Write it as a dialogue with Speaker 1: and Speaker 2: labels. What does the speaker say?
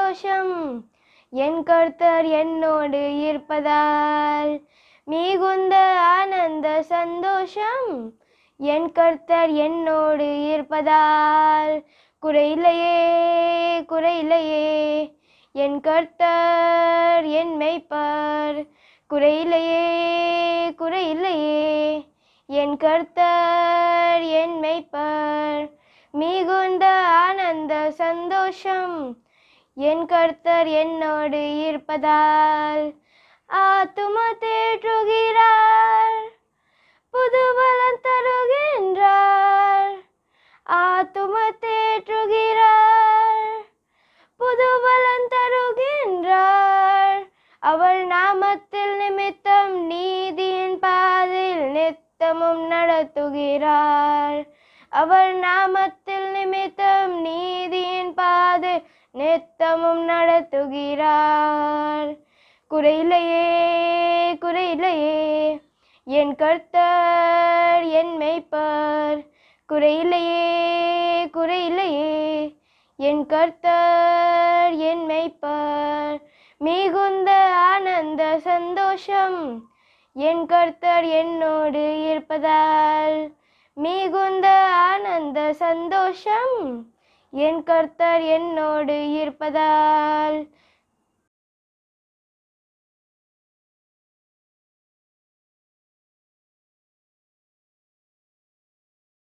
Speaker 1: சந்தோஷம் என் கர்த்தர் என்னோடு இருப்பதால் மிகுந்த ஆனந்த சந்தோஷம் என் கர்த்தர் என்னோடு இருப்பதால் குறையில்லையே குறையில்லையே என் கர்த்தர் என் மெய்ப்பர் குறையில்லையே குறையில்லையே என் கர்த்தர் என் மெய்ப்பர் மிகுந்த ஆனந்த சந்தோஷம் என் கர்த்தர் என்னோடு இருப்பதால் ஆத்தும தேற்றுகிறார் புது பலன் தருகின்றார் ஆத்தும தேற்றுகிறார் புது பலன் தருகின்றார் அவள் நாமத்தில் நிமித்தம் நீதியின் பாதையில் நித்தமும் நடத்துகிறார் அவள் நாமத்தில் நிமித்தம் நீதியின் பாதை நித்தமும் நடத்துகிறார் குறையில்லையே குறையில்லையே என் கர்த்தர் என் மெய்ப்பர் குறையில்லையே குறையில்லையே என் கர்த்தர் என் மெய்ப்பர் மிகுந்த ஆனந்த சந்தோஷம் என் கர்த்தர் என்னோடு இருப்பதால் மிகுந்த ஆனந்த சந்தோஷம் என் கர்த்தர் என்னோடு இருப்பதால்